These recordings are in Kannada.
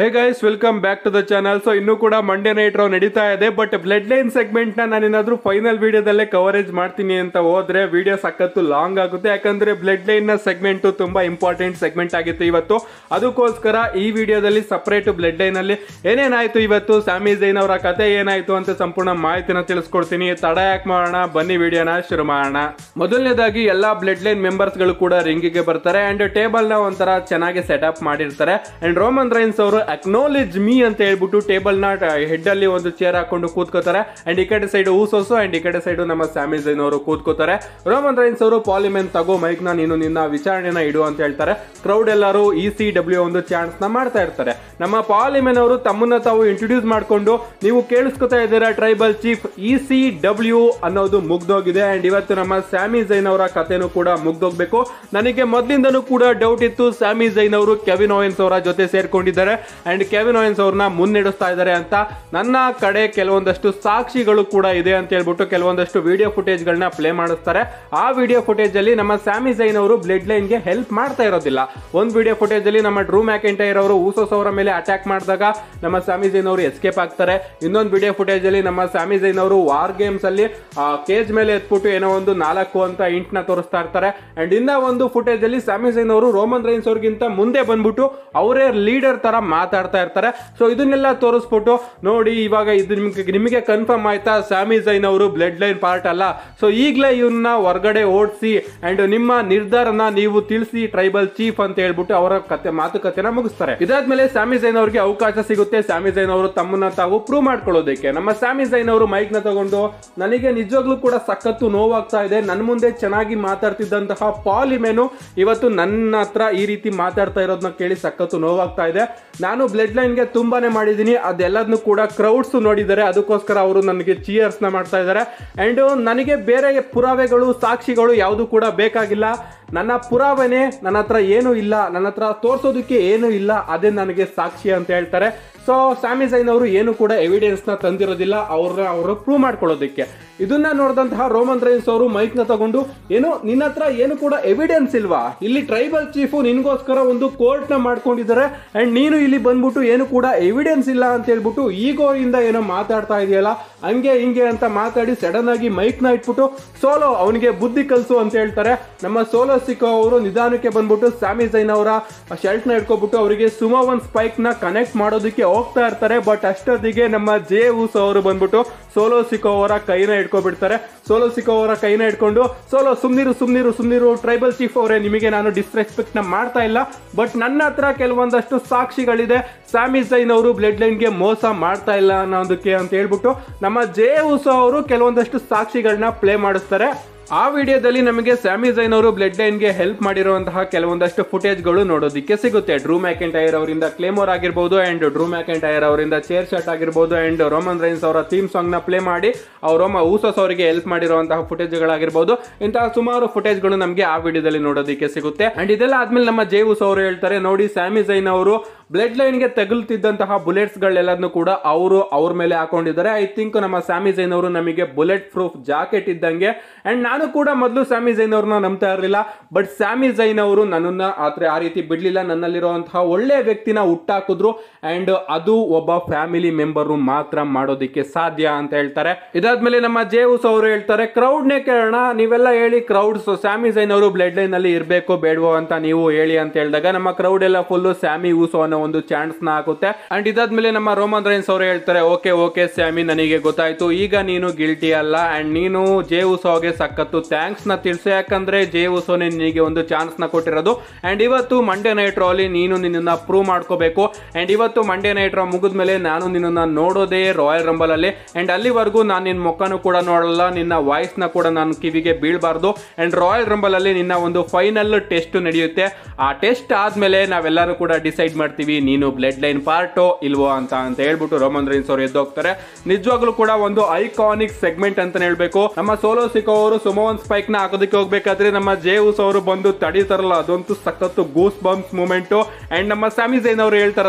guys welcome back to the channel so ಇನ್ನೂ ಕೂಡ ಮಂಡ್ಯ ನೈಟ್ ರೋ ನಡೀತಾ ಇದೆ ಬಟ್ ಬ್ಲಡ್ ಲೈನ್ ಸೆಗ್ಮೆಂಟ್ ನ ನಾನೇನಾದ್ರೂ ಫೈನಲ್ ವಿಡಿಯೋದಲ್ಲೇ ಕವರೇಜ್ ಮಾಡ್ತೀನಿ ಅಂತ ಹೋದ್ರೆ ವಿಡಿಯೋ ಸಖತ್ತು ಲಾಂಗ್ ಆಗುತ್ತೆ ಯಾಕಂದ್ರೆ ಬ್ಲಡ್ ಲೈನ್ ನ ಸೆಗ್ಮೆಂಟ್ ತುಂಬಾ ಇಂಪಾರ್ಟೆಂಟ್ ಸೆಗ್ಮೆಂಟ್ ಆಗಿತ್ತು ಇವತ್ತು ಅದಕ್ಕೋಸ್ಕರ ಈ ವಿಡಿಯೋದಲ್ಲಿ ಸಪರೇಟ್ ಬ್ಲಡ್ ಲೈನ್ ಅಲ್ಲಿ ಏನೇನಾಯ್ತು ಇವತ್ತು ಸ್ಯಾಮಿ ಜೈನ್ ಅವರ ಕತೆ ಏನಾಯ್ತು ಅಂತ ಸಂಪೂರ್ಣ ಮಾಹಿತಿನ ತಿಳಿಸ್ಕೊಡ್ತೀನಿ ತಡ ಯಾಕೆ ಮಾಡೋಣ ಬನ್ನಿ ವಿಡಿಯೋನ ಶುರು ಮಾಡೋಣ ಮೊದಲನೇದಾಗಿ ಎಲ್ಲಾ ಬ್ಲಡ್ ಲೈನ್ ಮೆಂಬರ್ಸ್ ಗಳು ಕೂಡ ರಿಂಗಿಗೆ ಬರ್ತಾರೆ ಅಂಡ್ ಟೇಬಲ್ ನ ಒಂಥರ ಚೆನ್ನಾಗಿ ಸೆಟಪ್ ಮಾಡಿರ್ತಾರೆ ಅಂಡ್ ರೋಮನ್ ರೈನ್ಸ್ ಅವರು ಅಕ್ನಾಲೇಜ್ ಮೀ ಅಂತ ಹೇಳ್ಬಿಟ್ಟು ಟೇಬಲ್ ನ ಹೆಡ್ ಅಲ್ಲಿ ಒಂದು ಚೇರ್ ಹಾಕೊಂಡು ಕೂತ್ಕೋತಾರೆ ಅಂಡ್ ಈ ಕಡೆ ಸೈಡ್ ಊಸೋಸು ಅಂಡ್ ಈ ಕಡೆ ಸೈಡ್ ನಮ್ಮ ಸ್ಯಾಮಿ ಜೈನ್ ಅವರು ಕೂತ್ಕೋತಾರೆ ರೋಮನ್ ರೈನ್ಸ್ ಅವರು ಪಾಲಿಮೆನ್ ತಗೋ ಮೈಕ್ ನ ನೀನು ನಿನ್ನ ವಿಚಾರಣೆನ ಇಡು ಅಂತ ಹೇಳ್ತಾರೆ ಕ್ರೌಡ್ ಎಲ್ಲರೂ ಇ ಸಿ ಡಬ್ಲ್ಯೂ ಒಂದು ಚಾನ್ಸ್ ನ ಮಾಡ್ತಾ ಇರ್ತಾರೆ ನಮ್ಮ ಪಾಲಿಮೆನ್ ಅವರು ತಮ್ಮನ್ನ ತಾವು ಇಂಟ್ರೊಡ್ಯೂಸ್ ಮಾಡ್ಕೊಂಡು ನೀವು ಕೇಳಿಸ್ಕೊತಾ ಇದ್ದೀರಾ tribal chief E C W ಅನ್ನೋದು ಮುಗ್ದೋಗಿದೆ ಅಂಡ್ ಇವತ್ತು ನಮ್ಮ ಸ್ಯಾಮಿ ಜೈನ್ ಅವರ ಕಥೆನೂ ಕೂಡ ಮುಗ್ದೋಗ್ಬೇಕು ನನಗೆ ಮೊದಲಿಂದನೂ ಕೂಡ ಡೌಟ್ ಇತ್ತು ಸ್ಯಾಮಿ ಜೈನ್ ಅವರು ಕೆವಿನ್ ಓಯನ್ಸ್ ಅವರ ಜೊತೆ ಸೇರ್ಕೊಂಡಿದ್ದಾರೆ ಅಂಡ್ ಕೆವಿನ್ ಓಯನ್ಸ್ ಅವ್ರನ್ನ ಮುನ್ನಡೆಸ್ತಾ ಇದ್ದಾರೆ ಅಂತ ನನ್ನ ಕಡೆ ಕೆಲವೊಂದಷ್ಟು ಸಾಕ್ಷಿಗಳು ಕೂಡ ಇದೆ ಅಂತ ಹೇಳ್ಬಿಟ್ಟು ಕೆಲವೊಂದಷ್ಟು ವಿಡಿಯೋ ಫುಟೇಜ್ ಗಳನ್ನ ಪ್ಲೇ ಮಾಡಿಸ್ತಾರೆ ಆ ವಿಡಿಯೋ ಫುಟೇಜ್ ಅಲ್ಲಿ ನಮ್ಮ ಸ್ಯಾಮಿ ಜೈನ್ ಅವರು ಬ್ಲಡ್ ಲೈನ್ ಗೆ ಹೆಲ್ಪ್ ಮಾಡ್ತಾ ಇರೋದಿಲ್ಲ ಒಂದು ವಿಡಿಯೋ ಫುಟೇಜ್ ಅಲ್ಲಿ ನಮ್ಮ ಡ್ರೂ ಮ್ಯಾಕೆಂಟೈರ್ ಅವರು ಊಸೋಸ್ ಅವರ ಮೇಲೆ ಅಟ್ಯಾಕ್ ಮಾಡಿದಾಗ ನಮ್ಮ ಸ್ಯಾಮಿ ಜೈನ್ ಅವರು ಎಸ್ಕೇಪ್ ಆಗ್ತಾರೆ ಇನ್ನೊಂದು ವಿಡಿಯೋ ಫುಟೇಜ್ ಅಲ್ಲಿ ನಮ್ಮ ಸ್ಯಾಮಿ ಜೈನ್ ಅವರು ವಾರ್ ಗೇಮ್ಸ್ ಅಲ್ಲಿ ಕೇಜ್ ಮೇಲೆ ಎತ್ಬಿಟ್ಟು ಏನೋ ಒಂದು ನಾಲ್ಕು ಅಂತ ಇಂಟ್ ನ ತೋರಿಸ್ತಾ ಇರ್ತಾರೆ ಅಂಡ್ ಇನ್ನ ಒಂದು ಫುಟೇಜ್ ಅಲ್ಲಿ ಸ್ಯಾಮಿ ಜೈನ್ ಅವರು ರೋಮನ್ ರೈನ್ಸ್ ಅವ್ರಿಗಿಂತ ಮುಂದೆ ಬಂದ್ಬಿಟ್ಟು ಅವರೇ ಲೀಡರ್ ತರ ಮಾತಾಡ್ತಾ ಇರ್ತಾರೆ ಸೊ ಇದನ್ನೆಲ್ಲ ತೋರಿಸ್ಬಿಟ್ಟು ನೋಡಿ ಇವಾಗ ಇದು ನಿಮ್ಗೆ ನಿಮಗೆ ಕನ್ಫರ್ಮ್ ಆಯ್ತಾ ಸ್ಯಾಮಿ ಜೈನ್ ಅವರು ಬ್ಲಡ್ ಲೈನ್ ಪಾರ್ಟ್ ಅಲ್ಲ ಸೊ ಈಗಲೇ ಇವನ್ನ ಹೊರಗಡೆ ಓಡಿಸಿ ಅಂಡ್ ನಿಮ್ಮ ನಿರ್ಧಾರನ ನೀವು ತಿಳಿಸಿ ಟ್ರೈಬಲ್ ಚೀಫ್ ಅಂತ ಹೇಳ್ಬಿಟ್ಟು ಅವರ ಕತೆ ಮಾತುಕತೆನ ಮುಗಿಸ್ತಾರೆ ಇದಾದ್ಮೇಲೆ ಸ್ಯಾಮಿ ಜೈನ್ ಅವರಿಗೆ ಅವಕಾಶ ಸಿಗುತ್ತೆ ಸ್ಯಾಮಿ ಜೈನ್ ಅವರು ತಮ್ಮನ್ನ ತಾವು ಪ್ರೂವ್ ಮಾಡ್ಕೊಳ್ಳೋದಕ್ಕೆ ನಮ್ಮ ಸ್ಯಾಮಿ ಜೈನ್ ಅವರು ಮೈಕ್ ನ ತಗೊಂಡು ನನಗೆ ನಿಜವಾಗ್ಲೂ ಕೂಡ ಸಖತ್ತು ನೋವಾಗ್ತಾ ಇದೆ ನನ್ನ ಮುಂದೆ ಚೆನ್ನಾಗಿ ಮಾತಾಡ್ತಿದ್ದಂತಹ ಪಾಲಿಮೆನು ಇವತ್ತು ನನ್ನ ಹತ್ರ ಈ ರೀತಿ ಮಾತಾಡ್ತಾ ಇರೋದನ್ನ ಕೇಳಿ ಸಖತ್ತು ನೋವಾಗ್ತಾ ಇದೆ ನಾನು ಬ್ಲಡ್ ಲೈನ್ಗೆ ತುಂಬಾನೇ ಮಾಡಿದ್ದೀನಿ ಅದೆಲ್ಲದನ್ನು ಕೂಡ ಕ್ರೌಡ್ಸ್ ನೋಡಿದ್ದಾರೆ ಅದಕ್ಕೋಸ್ಕರ ಅವರು ನನಗೆ ಚಿಯರ್ಸ್ ನ ಮಾಡ್ತಾ ಇದ್ದಾರೆ ಅಂಡ್ ನನಗೆ ಬೇರೆ ಪುರಾವೆಗಳು ಸಾಕ್ಷಿಗಳು ಯಾವುದು ಕೂಡ ಬೇಕಾಗಿಲ್ಲ ನನ್ನ ಪುರಾವೆನೆ ನನ್ನ ಹತ್ರ ಏನೂ ಇಲ್ಲ ನನ್ನ ಹತ್ರ ತೋರಿಸೋದಕ್ಕೆ ಏನೂ ಇಲ್ಲ ಅದೇ ನನಗೆ ಸಾಕ್ಷಿ ಅಂತ ಹೇಳ್ತಾರೆ ಸೊ ಸ್ಯಾಮಿ ಜೈನ್ ಅವರು ಏನು ಕೂಡ ಎವಿಡೆನ್ಸ್ ನ ತಂದಿರೋದಿಲ್ಲ ಅವ್ರ ಅವರು ಪ್ರೂವ್ ಮಾಡ್ಕೊಳ್ಳೋದಕ್ಕೆ ಇದನ್ನ ನೋಡಿದಂತಹ ರೋಮನ್ ರೈನ್ಸ್ ಅವರು ಮೈಕ್ ನ ತಗೊಂಡು ಏನು ನಿನ್ನ ಹತ್ರ ಏನು ಕೂಡ ಎವಿಡೆನ್ಸ್ ಇಲ್ವಾ ಇಲ್ಲಿ ಟ್ರೈಬಲ್ ಚೀಫು ನಿನ್ಗೋಸ್ಕರ ಒಂದು ಕೋರ್ಟ್ ನ ಮಾಡ್ಕೊಂಡಿದ್ದಾರೆ ಅಂಡ್ ನೀನು ಇಲ್ಲಿ ಬಂದ್ಬಿಟ್ಟು ಏನು ಕೂಡ ಎವಿಡೆನ್ಸ್ ಇಲ್ಲ ಅಂತ ಹೇಳ್ಬಿಟ್ಟು ಈಗೋ ಇಂದ ಏನೋ ಮಾತಾಡ್ತಾ ಇದೆಯಲ್ಲ ಹಂಗೆ ಹಿಂಗೆ ಅಂತ ಮಾತಾಡಿ ಸಡನ್ ಆಗಿ ಮೈಕ್ ನ ಇಟ್ಬಿಟ್ಟು ಸೋಲೋ ಅವನಿಗೆ ಬುದ್ಧಿ ಕಲ್ಸು ಅಂತ ಹೇಳ್ತಾರೆ ನಮ್ಮ ಸೋಲೋ ಸಿಕ್ಕೋ ಅವರು ನಿಧಾನಕ್ಕೆ ಬಂದ್ಬಿಟ್ಟು ಸ್ಯಾಮಿ ಜೈನ್ ಅವರ ಶರ್ಟ್ ನ ಇಟ್ಕೊಬಿಟ್ಟು ಅವರಿಗೆ ಸುಮಾ ಒನ್ ಸ್ಪೈಕ್ ನ ಕನೆಕ್ಟ್ ಮಾಡೋದಕ್ಕೆ ಹೋಗ್ತಾ ಇರ್ತಾರೆ ಬಟ್ ಅಷ್ಟೊತ್ತಿಗೆ ನಮ್ಮ ಜೆ ಊಸ್ ಅವರು ಬಂದ್ಬಿಟ್ಟು ಸೋಲೋ ಸಿಕ್ಕೋ ಅವರ ಕೈನ ಇಟ್ಕೊಬಿಡ್ತಾರೆ ಸೋಲೋ ಸಿಕ್ಕೋ ಅವರ ಕೈನ ಇಟ್ಕೊಂಡು ಸೋಲೋ ಸುಮ್ನಿರು ಸುಮ್ನಿರು ಸುಮ್ನಿರು ಟ್ರೈಬಲ್ ಚೀಫ್ ಅವರೇ ನಿಮಗೆ ನಾನು ಡಿಸ್ರೆಸ್ಪೆಕ್ಟ್ ನ ಮಾಡ್ತಾ ಇಲ್ಲ ಬಟ್ ನನ್ನ ಹತ್ರ ಕೆಲವೊಂದಷ್ಟು ಸಾಕ್ಷಿಗಳಿದೆ ಸ್ಯಾಮಿ ಜೈನ್ ಅವರು ಬ್ಲಡ್ ಲೈನ್ಗೆ ಮೋಸ ಮಾಡ್ತಾ ಇಲ್ಲ ಅನ್ನೋದಕ್ಕೆ ಅಂತ ಹೇಳ್ಬಿಟ್ಟು ನಮ್ಮ ಜೆ ಉಸೋ ಅವರು ಕೆಲವೊಂದಷ್ಟು ಸಾಕ್ಷಿಗಳನ್ನ ಪ್ಲೇ ಮಾಡಿಸ್ತಾರೆ ಆ ವಿಡಿಯೋದಲ್ಲಿ ನಮಗೆ ಸ್ಯಾಮಿ ಜೈನ್ ಅವರು ಬ್ಲಡ್ ಲೈನ್ಗೆ ಹೆಲ್ಪ್ ಮಾಡಿರುವಂತಹ ಕೆಲವೊಂದಷ್ಟು ಫುಟೇಜ್ಗಳು ನೋಡೋದಕ್ಕೆ ಸಿಗುತ್ತೆ ಡ್ರೂ ಮ್ಯಾಕೆಂಟೈರ್ ಅವರಿಂದ ಕ್ಲೇಮೋರ್ ಆಗಿರ್ಬೋದು ಅಂಡ್ ಡ್ರೂ ಮ್ಯಾಕೆಂಟೈರ್ ಅವರಿಂದ ಚೇರ್ ಶಾಟ್ ಆಗಿರ್ಬೋದು ಅಂಡ್ ರೋಮನ್ ರೈನ್ಸ್ ಅವರ ಥೀಮ್ ಸಾಂಗ್ ನ ಪ್ಲೇ ಮಾಡಿ ಅವ್ರ ಊಸಸ್ ಅವರಿಗೆ ಹೆಲ್ಪ್ ಮಾಡಿರುವಂತಹ ಫುಟೇಜ್ಗಳಾಗಿರ್ಬೋದು ಇಂತಹ ಸುಮಾರು ಫುಟೇಜ್ಗಳು ನಮಗೆ ಆ ವಿಡಿಯೋದಲ್ಲಿ ನೋಡೋದಕ್ಕೆ ಸಿಗುತ್ತೆ ಅಂಡ್ ಇದೆಲ್ಲ ಆದ್ಮೇಲೆ ನಮ್ಮ ಜೇ ಉಸ್ ಅವರು ಹೇಳ್ತಾರೆ ನೋಡಿ ಸ್ಯಾಮಿ ಜೈನ್ ಅವರು ಬ್ಲಡ್ ಲೈನ್ಗೆ ತಗುಲ್ತಿದ್ದಂತಹ ಬುಲೆಟ್ಸ್ ಗಳೆಲ್ಲದನ್ನು ಕೂಡ ಅವರು ಅವ್ರ ಮೇಲೆ ಹಾಕೊಂಡಿದ್ದಾರೆ ಐ ಥಿಂಕ್ ನಮ್ಮ ಸ್ಯಾಮಿ ಜೈನ್ ಅವರು ನಮಗೆ ಬುಲೆಟ್ ಪ್ರೂಫ್ ಜಾಕೆಟ್ ಇದ್ದಂಗೆ ಅಂಡ್ ನಾನು ಕೂಡ ಮೊದಲು ಸ್ಯಾಮಿ ಜೈನ್ ಅವ್ರನ್ನ ನಂಬ್ತಾ ಇರಲಿಲ್ಲ ಬಟ್ ಸ್ಯಾಮಿ ಜೈನ್ ಅವರು ನನ್ನನ್ನ ಆದ್ರೆ ಆ ರೀತಿ ಬಿಡ್ಲಿಲ್ಲ ನನ್ನಲ್ಲಿರುವಂತಹ ಒಳ್ಳೆ ವ್ಯಕ್ತಿನ ಹುಟ್ಟಾಕಿದ್ರು ಅಂಡ್ ಅದು ಒಬ್ಬ ಫ್ಯಾಮಿಲಿ ಮೆಂಬರ್ ಮಾತ್ರ ಮಾಡೋದಕ್ಕೆ ಸಾಧ್ಯ ಅಂತ ಹೇಳ್ತಾರೆ ಇದಾದ್ಮೇಲೆ ನಮ್ಮ ಜೇವುಸ್ ಅವರು ಹೇಳ್ತಾರೆ ಕ್ರೌಡ್ ನೇ ಕೇಳೋಣ ನೀವೆಲ್ಲ ಹೇಳಿ ಕ್ರೌಡ್ಸ್ ಸ್ಯಾಮಿ ಜೈನ್ ಅವರು ಬ್ಲಡ್ ಲೈನ್ ಅಲ್ಲಿ ಇರ್ಬೇಕು ಬೇಡವೋ ಅಂತ ನೀವು ಹೇಳಿ ಅಂತ ಹೇಳಿದಾಗ ನಮ್ಮ ಕ್ರೌಡ್ ಎಲ್ಲ ಫುಲ್ ಸ್ಯಾಮಿ ಊಸೋ ಅನ್ನೋ ಒಂದು ಚಾನ್ಸ್ ನ ಹಾಕುತ್ತೆ ಅಂಡ್ ಇದಾದ್ಮೇಲೆ ನಮ್ಮ ರೋಮನ್ ರೈನ್ಸ್ ಅವರು ಹೇಳ್ತಾರೆ ಓಕೆ ಓಕೆ ಸ್ಯಾಮಿ ನನಗೆ ಗೊತ್ತಾಯ್ತು ಈಗ ನೀನು ಗಿಲ್ಟಿ ಅಲ್ಲ ಅಂಡ್ ನೀನು ಜೇ ಉಸೋಗೆ ಸಖತ್ತು ಥ್ಯಾಂಕ್ಸ್ ನ ತಿಳಿಸು ಯಾಕಂದ್ರೆ ಜೇ ಉಸೋನೆ ನಿನಗೆ ಒಂದು ಚಾನ್ಸ್ ನ ಕೊಟ್ಟಿರೋದು ಅಂಡ್ ಇವತ್ತು ಮಂಡೇ ನೈಟ್ ರೋ ಅಲ್ಲಿ ನೀನು ನಿನ್ನನ್ನ ಪ್ರೂವ್ ಮಾಡ್ಕೋಬೇಕು ಅಂಡ್ ಇವತ್ತು ಮಂಡೇ ನೈಟ್ ರೋ ಮುಗಿದ್ಮೇಲೆ ನಾನು ನಿನ್ನನ್ನ ನೋಡೋದೇ ರಾಯಲ್ ರಂಬಲ್ ಅಲ್ಲಿ ಅಂಡ್ ಅಲ್ಲಿವರೆಗೂ ನಾನು ನಿನ್ನ ಮುಖನೂ ಕೂಡ ನೋಡಲ್ಲ ನಿನ್ನ ವಾಯ್ಸ್ ನ ಕೂಡ ನಾನು ಕಿವಿಗೆ ಬೀಳಬಾರ್ದು ಅಂಡ್ ರಾಯಲ್ ರಂಬಲ್ ಅಲ್ಲಿ ನಿನ್ನ ಒಂದು ಫೈನಲ್ ಟೆಸ್ಟ್ ನಡೆಯುತ್ತೆ ಆ ಟೆಸ್ಟ್ ಆದ್ಮೇಲೆ ನಾವೆಲ್ಲರೂ ಕೂಡ ಡಿಸೈಡ್ ಮಾಡ್ತೀವಿ ನೀನು ಬ್ಲಡ್ ಲೈನ್ ಪಾರ್ಟೋ ಇಲ್ವೋ ಅಂತ ಅಂತ ಹೇಳ್ಬಿಟ್ಟು ರೋಮನ್ ರೈನ್ಸ್ ಅವರು ಎದ್ದೋಗ್ತಾರೆ ನಿಜವಾಗ್ಲೂ ಕೂಡ ಒಂದು ಐಕಾನಿಕ್ ಸೆಗ್ಮೆಂಟ್ ಅಂತ ಹೇಳ್ಬೇಕು ನಮ್ಮ ಸೋಲೋ ಸಿಕೋ ಅವರು ಸುಮೋನ್ ಸ್ಪೈಕ್ ನ ಹಾಕೋದಕ್ಕೆ ಹೋಗ್ಬೇಕಾದ್ರೆ ನಮ್ಮ ಜೇವುಸ್ ಅವರು ಬಂದು ತಡೀತಾರಲ್ಲ ಅದಂತೂ ಸಖತ್ತು ಗೂಸ್ ಬಂಪ್ಸ್ ಮೂಮೆಂಟ್ ಅಂಡ್ ನಮ್ಮ ಸ್ಯಾಮಿ ಜೈನ್ ಅವರು ಹೇಳ್ತಾರಲ್ಲ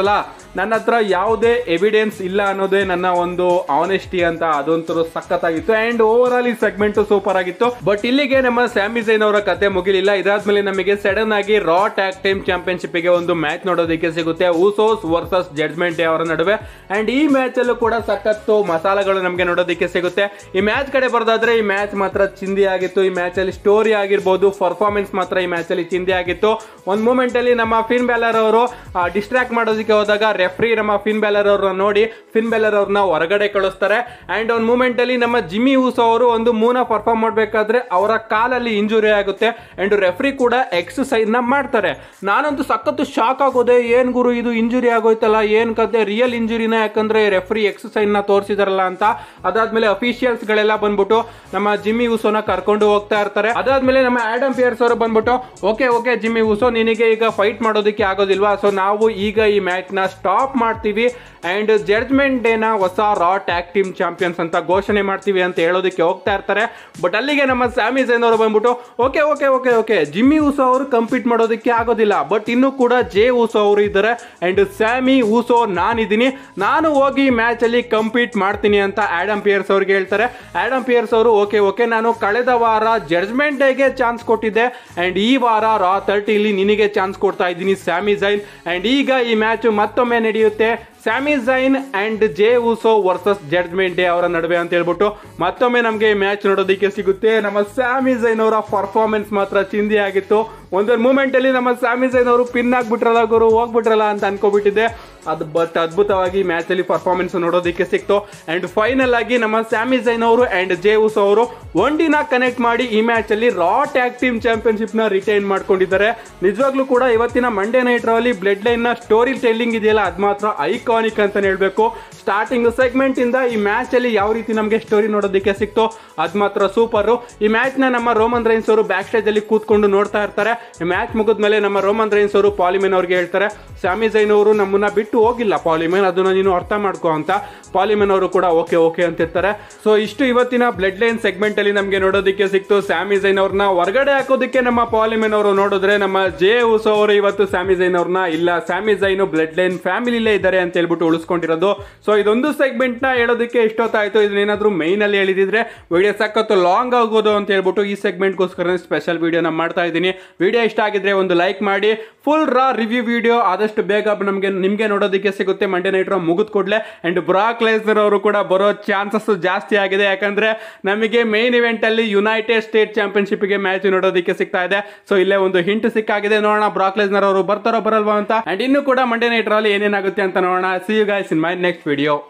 ನನ್ನ ಹತ್ರ ಯಾವುದೇ ಎವಿಡೆನ್ಸ್ ಇಲ್ಲ ಅನ್ನೋದೇ ನನ್ನ ಒಂದು ಆನೆಸ್ಟಿ ಅಂತ ಅದೊಂಥರ ಸಖತ್ತಾಗಿತ್ತು ಅಂಡ್ ಓವರ್ ಆಲ್ ಈ ಸೆಗ್ಮೆಂಟ್ ಸೂಪರ್ ಆಗಿತ್ತು ಬಟ್ ಇಲ್ಲಿಗೆ ನಮ್ಮ ಸ್ಯಾಮಿ ಜೈನ್ ಅವರ ಕತೆ ಮುಗಿಲಿಲ್ಲ ಇದಾದ್ಮೇಲೆ ನಮಗೆ ಸಡನ್ ಆಗಿ ರಾ ಟ್ಯಾಗ್ ಟೈಮ್ ಚಾಂಪಿಯನ್ಶಿಪ್ ಗೆ ಒಂದು ಮ್ಯಾಚ್ ನೋಡೋದಕ್ಕೆ ಸಿಗುತ್ತೆ ಊಸೋಸ್ ವರ್ಸಸ್ ಜಡ್ಜ್ಮೆಂಟ್ ಡೇ ಅವರ ನಡುವೆ ಅಂಡ್ ಈ ಮ್ಯಾಚ್ ಅಲ್ಲೂ ಕೂಡ ಸಖತ್ತು ಮಸಾಲೆಗಳು ನಮಗೆ ನೋಡೋದಕ್ಕೆ ಸಿಗುತ್ತೆ ಈ ಮ್ಯಾಚ್ ಕಡೆ ಬರೋದಾದ್ರೆ ಈ ಮ್ಯಾಚ್ ಮಾತ್ರ ಚಿಂದಿ ಆಗಿತ್ತು ಈ ಮ್ಯಾಚ್ ಅಲ್ಲಿ ಸ್ಟೋರಿ ಆಗಿರ್ಬೋದು ಪರ್ಫಾರ್ಮೆನ್ಸ್ ಮಾತ್ರ ಈ ಮ್ಯಾಚ್ ಅಲ್ಲಿ ಚಿಂದಿ ಆಗಿತ್ತು ಒಂದ್ ಮೂಮೆಂಟ್ ಅಲ್ಲಿ ನಮ್ಮ ಫಿನ್ ಬ್ಯಾಲರ್ ಅವರು ಡಿಸ್ಟ್ರಾಕ್ಟ್ ಮಾಡೋದಕ್ಕೆ ಹೋದಾಗ ರೆಫ್ರಿ ನಮ್ಮ ಫಿನ್ ಬ್ಯಾಲರ್ ಅವ್ರನ್ನ ನೋಡಿ ಫಿನ್ ಬ್ಯಾಲರ್ ಅವ್ರನ್ನ ಹೊರಗಡೆ ಕಳಿಸ್ತಾರೆ ಅಂಡ್ ಒಂದ್ ಮೂಮೆಂಟ್ ಅಲ್ಲಿ ನಮ್ಮ ಜಿಮ್ಮಿ ಊಸೋ ಅವರು ಒಂದು ಮೂನ ಪರ್ಫಾರ್ಮ್ ಮಾಡ್ಬೇಕಾದ್ರೆ ಅವರ ಕಾಲಲ್ಲಿ ಇಂಜುರಿ ಆಗುತ್ತೆ ಅಂಡ್ ರೆಫ್ರಿ ಕೂಡ ಎಕ್ಸಸೈಸ್ ನ ಮಾಡ್ತಾರೆ ನಾನಂತೂ ಸಖತ್ತು ಶಾಕ್ ಆಗೋದೆ ಏನ್ ಗುರು ಇದು ಇಂಜುರಿ ಆಗೋಯ್ತಲ್ಲ ಏನ್ ಕತೆ ರಿಯಲ್ ಇಂಜುರಿನ ಯಾಕಂದ್ರೆ ರೆಫ್ರಿ ಎಕ್ಸಸೈಸ್ ನ ತೋರಿಸಿದಾರಲ್ಲ ಅಂತ ಅದಾದ್ಮೇಲೆ ಅಫಿಷಿಯಲ್ಸ್ ಗಳೆಲ್ಲ ಬಂದ್ಬಿಟ್ಟು ನಮ್ಮ ಜಿಮ್ಮಿ ಊಸೋನ ಕರ್ಕೊಂಡು ಹೋಗ್ತಾ ಇರ್ತಾರೆ ಅದಾದ್ಮೇಲೆ ನಮ್ಮ ಆಡಮ್ ಪಿಯರ್ಸ್ ಅವರು ಬಂದ್ಬಿಟ್ಟು ಓಕೆ ಓಕೆ ಜಿಮ್ಮಿ ಊಸೋ ನಿನಗೆ ಈಗ ಫೈಟ್ ಮಾಡೋದಕ್ಕೆ ಆಗೋದಿಲ್ವಾ ಸೊ ನಾವು ಈಗ ಈ ಮ್ಯಾಚ್ ನ ಸ್ಟಾಪ್ ಮಾಡ್ತೀವಿ ಅಂಡ್ ಜಡ್ಜ್ಮೆಂಟ್ ಡೇನ ಹೊಸ ರಾ ಟ್ಯಾಗ್ ಟೀಮ್ ಚಾಂಪಿಯನ್ಸ್ ಅಂತ ಘೋಷಣೆ ಮಾಡ್ತೀವಿ ಅಂತ ಹೇಳೋದಕ್ಕೆ ಹೋಗ್ತಾ ಇರ್ತಾರೆ ಬಟ್ ಅಲ್ಲಿಗೆ ನಮ್ಮ ಸ್ಯಾಮಿ ಜೈನ್ ಅವರು ಬಂದ್ಬಿಟ್ಟು okay okay okay okay Jimmy Uso ಅವರು ಕಂಪೀಟ್ ಮಾಡೋದಕ್ಕೆ ಆಗೋದಿಲ್ಲ ಬಟ್ ಇನ್ನೂ ಕೂಡ ಜೆ ಊಸೋ ಅವರು ಇದ್ದಾರೆ ಅಂಡ್ ಸ್ಯಾಮಿ ಊಸೋ ನಾನಿದ್ದೀನಿ ನಾನು ಹೋಗಿ ಮ್ಯಾಚ್ ಅಲ್ಲಿ ಕಂಪೀಟ್ ಮಾಡ್ತೀನಿ ಅಂತ ಆಡಮ್ ಪಿಯರ್ಸ್ ಅವ್ರಿಗೆ ಹೇಳ್ತಾರೆ ಆಡಮ್ ಪಿಯರ್ಸ್ ಅವರು ಓಕೆ ಓಕೆ ನಾನು ಕಳೆದ ವಾರ ಜಡ್ಜ್ಮೆಂಟ್ ಡೇಗೆ ಚಾನ್ಸ್ ಕೊಟ್ಟಿದ್ದೆ ಅಂಡ್ ಈ ವಾರ ರಾ ತರ್ಟಿಲಿ ನಿನಗೆ ಚಾನ್ಸ್ ಕೊಡ್ತಾ ಇದ್ದೀನಿ ಸ್ಯಾಮಿ ಜೈನ್ ಅಂಡ್ ಈಗ ಈ ಮ್ಯಾಚ್ ಮತ್ತೊಮ್ಮೆ ನಡೆಯುತ್ತೆ Sami Zayn and J Uso versus judgment day ಅವರ ನಡುವೆ ಅಂತ ಹೇಳ್ಬಿಟ್ಟು ಮತ್ತೊಮ್ಮೆ ನಮಗೆ ಮ್ಯಾಚ್ ನೋಡೋದಕ್ಕೆ ಸಿಗುತ್ತೆ ನಮ್ಮ ಸ್ಯಾಮಿ ಜೈನ್ ಅವರ ಪರ್ಫಾರ್ಮೆನ್ಸ್ ಮಾತ್ರ ಚಿಂದಿ ಆಗಿತ್ತು ಒಂದೊಂದು ಮೂಮೆಂಟ್ ಅಲ್ಲಿ ನಮ್ಮ ಸ್ಯಾಮಿ ಜೈನ್ ಅವರು ಪಿನ್ ಆಗ್ಬಿಟ್ರಲ್ಲ ಗುರು ಹೋಗ್ಬಿಟ್ರಲ್ಲ ಅಂತ ಅನ್ಕೋಬಿಟ್ಟಿದ್ದೆ ಅದು ಬಟ್ ಅದ್ಭುತವಾಗಿ ಮ್ಯಾಚ್ ಅಲ್ಲಿ ಪರ್ಫಾರ್ಮೆನ್ಸ್ ನೋಡೋದಕ್ಕೆ ಸಿಕ್ತು ಅಂಡ್ ಫೈನಲ್ ಆಗಿ ನಮ್ಮ ಸ್ಯಾಮಿ ಜೈನ್ ಅವರು ಅಂಡ್ ಜೆ ಉಸ್ ಅವರು ಒಂಡಿನ ಕನೆಕ್ಟ್ ಮಾಡಿ ಈ ಮ್ಯಾಚ್ ಅಲ್ಲಿ ರಾ ಟ್ಯಾಗ್ ಟೀಮ್ ಚಾಂಪಿಯನ್ಶಿಪ್ ನ ರಿಟೈನ್ ಮಾಡ್ಕೊಂಡಿದ್ದಾರೆ ನಿಜವಾಗ್ಲೂ ಕೂಡ ಇವತ್ತಿನ ಮಂಡೇ ನೈಟ್ ರಲ್ಲಿ ಬ್ಲಡ್ ಲೈನ್ ನ ಸ್ಟೋರಿ ಟೆಲ್ಲಿಂಗ್ ಇದೆಯಲ್ಲ ಅದ್ ಮಾತ್ರ ಐಕಾನಿಕ್ ಅಂತ ಹೇಳ್ಬೇಕು ಸ್ಟಾರ್ಟಿಂಗ್ ಸೆಗ್ಮೆಂಟ್ ಇಂದ ಈ ಮ್ಯಾಚ್ ಅಲ್ಲಿ ಯಾವ ರೀತಿ ನಮಗೆ ಸ್ಟೋರಿ ನೋಡೋದಕ್ಕೆ ಸಿಕ್ತು ಅದ್ ಮಾತ್ರ ಸೂಪರ್ ಈ ಮ್ಯಾಚ್ ನ ನಮ್ಮ ರೋಮನ್ ರೈನ್ಸ್ ಅವರು ಬ್ಯಾಕ್ ಸ್ಟೇಜ್ ಅಲ್ಲಿ ಕೂತ್ಕೊಂಡು ನೋಡ್ತಾ ಇರ್ತಾರೆ ಈ ಮ್ಯಾಚ್ ಮುಗಿದ್ಮೇಲೆ ನಮ್ಮ ರೋಮನ್ ರೈನ್ಸ್ ಅವರು ಪಾಲಿಮೆನ್ ಅವ್ರಿಗೆ ಹೇಳ್ತಾರೆ ಸ್ಯಾಮಿ ಜೈನ್ ಅವರು ನಮ್ಮನ್ನ ಬಿಟ್ಟು ಹೋಗಿಲ್ಲ ಪಾಲಿಮೆನ್ ಅದನ್ನ ನೀನು ಅರ್ಥ ಮಾಡ್ಕೋ ಅಂತ ಪಾಲಿಮೆನ್ ಅವರು ಕೂಡ ಓಕೆ ಓಕೆ ಅಂತಿರ್ತಾರೆ ಸೊ ಇಷ್ಟು ಇವತ್ತಿನ ಬ್ಲಡ್ ಲೈನ್ ಸೆಗ್ಮೆಂಟ್ ಅಲ್ಲಿ ನಮಗೆ ನೋಡೋದಕ್ಕೆ ಸಿಕ್ತು ಸ್ಯಾಮಿ ಜೈನ್ ಅವ್ರನ್ನ ಹೊರಗಡೆ ಹಾಕೋದಕ್ಕೆ ನಮ್ಮ ಪಾಲಿಮೆನ್ ಅವರು ನೋಡಿದ್ರೆ ನಮ್ಮ ಜೆ ಉಸೋ ಅವರು ಇವತ್ತು ಸ್ಯಾಮಿ ಜೈನ್ ಅವ್ರನ್ನ ಇಲ್ಲ ಸ್ಯಾಮಿ ಜೈನ್ ಬ್ಲಡ್ ಲೈನ್ ಫ್ಯಾಮಿಲಿಲೇ ಇದ್ದಾರೆ ಅಂತ ಹೇಳ್ಬಿಟ್ಟು ಉಳಿಸ್ಕೊಂಡಿರೋದು ಸೊ ಇದೊಂದು ಸೆಗ್ಮೆಂಟ್ ನ ಹೇಳೋದಕ್ಕೆ ಇಷ್ಟೊತ್ತಾಯ್ತು ಇದನ್ನೇನಾದ್ರೂ ಮೈನ್ ಅಲ್ಲಿ ಹೇಳಿದಿದ್ರೆ ವಿಡಿಯೋ ಸಖತ್ತು ಲಾಂಗ್ ಆಗೋದು ಅಂತ ಹೇಳ್ಬಿಟ್ಟು ಈ ಸೆಗ್ಮೆಂಟ್ಗೋಸ್ಕರ ಸ್ಪೆಷಲ್ ವಿಡಿಯೋನ ಮಾಡ್ತಾ ಇದ್ದೀನಿ ವಿಡಿಯೋ ಇಷ್ಟ ಆಗಿದ್ರೆ ಒಂದು ಲೈಕ್ ಮಾಡಿ ಫುಲ್ ರಾ ರಿವ್ಯೂ ವಿಡಿಯೋ ಆದಷ್ಟು ಬೇಗ ನಮಗೆ ನಿಮಗೆ ನೋಡೋದಕ್ಕೆ ಸಿಗುತ್ತೆ ಮಂಡೇ ನೈಟ್ ರಾ ಮುಗಿದ ಕೂಡಲೇ ಅಂಡ್ ಬ್ರಾಕ್ ಲೇಸರ್ ಅವರು ಕೂಡ ಬರೋ ಚಾನ್ಸಸ್ ಜಾಸ್ತಿ ಆಗಿದೆ ಯಾಕಂದ್ರೆ ನಮಗೆ ಮೇನ್ ಇವೆಂಟ್ ಅಲ್ಲಿ ಯುನೈಟೆಡ್ ಸ್ಟೇಟ್ ಚಾಂಪಿಯನ್ಶಿಪ್ ಗೆ ಮ್ಯಾಚ್ ನೋಡೋದಕ್ಕೆ ಸಿಗ್ತಾ ಇದೆ ಸೊ ಇಲ್ಲೇ ಒಂದು ಹಿಂಟ್ ಸಿಕ್ಕಾಗಿದೆ ನೋಡೋಣ ಬ್ರಾಕ್ ಲೇಸ್ನರ್ ಅವರು ಬರ್ತಾರೋ ಬರಲ್ವಾ ಅಂತ ಅಂಡ್ ಇನ್ನು ಕೂಡ ಮಂಡೇ ನೈಟ್ ರಲ್ಲಿ ಏನೇನಾಗುತ್ತೆ ಅಂತ ನೋಡೋಣ see you guys in my next video